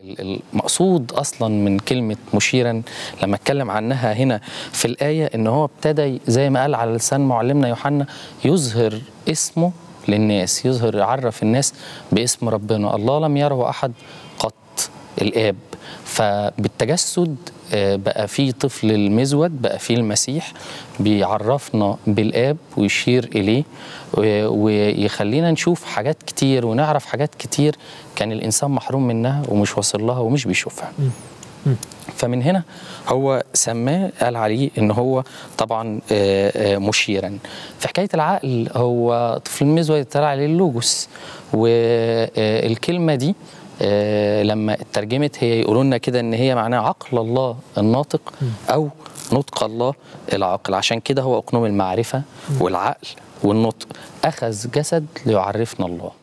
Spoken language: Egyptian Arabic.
المقصود اصلا من كلمه مشيرا لما اتكلم عنها هنا في الايه ان هو ابتدى زي ما قال على لسان معلمنا يوحنا يظهر اسمه للناس يظهر يعرف الناس باسم ربنا الله لم يره احد قط الاب فبالتجسد بقى في طفل المزود بقى في المسيح بيعرفنا بالاب ويشير اليه ويخلينا نشوف حاجات كتير ونعرف حاجات كتير كان الانسان محروم منها ومش واصل لها ومش بيشوفها فمن هنا هو سماه قال عليه ان هو طبعا مشيرا في حكايه العقل هو طفل المزود اتقال عليه اللوجوس والكلمه دي آه لما اترجمت هي يقولوا لنا كده ان هي معناها عقل الله الناطق او نطق الله العاقل عشان كده هو اقنوم المعرفه والعقل والنطق اخذ جسد ليعرفنا الله